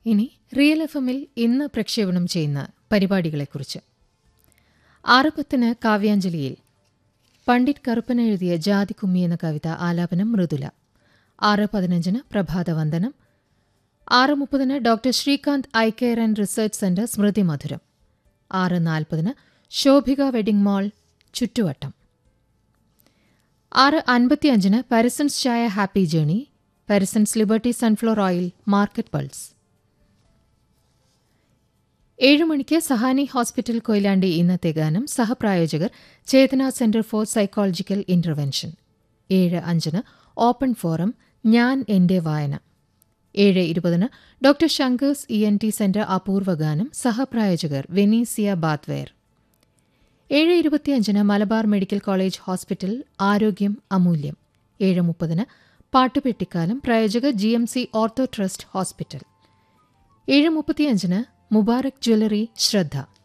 ഇനി real F എമ്മിൽ ഇന്ന് പ്രക്ഷേപണം ചെയ്യുന്ന പരിപാടികളെക്കുറിച്ച് ആറ് പത്തിന് കാവ്യാഞ്ജലിയിൽ പണ്ഡിറ്റ് കറുപ്പൻ എഴുതിയ ജാതിക്കുമ്മി എന്ന കവിത ആലാപനം മൃദുല ആറ് പതിനഞ്ചിന് പ്രഭാതവന്ദനം ആറ് മുപ്പതിന് doctor Srikanth eye care and research centre സ്മൃതി മധുരം ആറ് നാൽപ്പതിന് ശോഭിക വെഡിംഗ് മാൾ ചുറ്റുവട്ടം ആറ് അൻപത്തിയഞ്ചിന് പാരിസൺസ് ചായ happy journey Parisons liberty sunflower oil market pulse ഏഴ് മണിക്ക് സഹാനി ഹോസ്പിറ്റൽ കൊയിലാണ്ടി ഇന്നത്തെ ഗാനം സഹപ്രായോജകർ Chethana centre for psychological intervention ഏഴ് അഞ്ചിന് ഓപ്പൺ ഫോറം ഞാൻ എന്റെ വായന ഏഴ് ഇരുപതിന് doctor Shanker's E N T centre അപൂർവ ഗാനം സഹപ്രായോജകർ വെനീസിയ ബാത്വെയർ ഏഴ് ഇരുപത്തിയഞ്ചിന് മലബാർ മെഡിക്കൽ കോളേജ് ഹോസ്പിറ്റൽ ആരോഗ്യം അമൂല്യം ഏഴ് മുപ്പതിന് പാട്ടുപെട്ടിക്കാലം പ്രായോജകർ G M C ortho trust hospital ഏഴ് മുപ്പത്തിയഞ്ചിന് മുബാറക് ജ്വല്ലറി ശ്രദ്ധ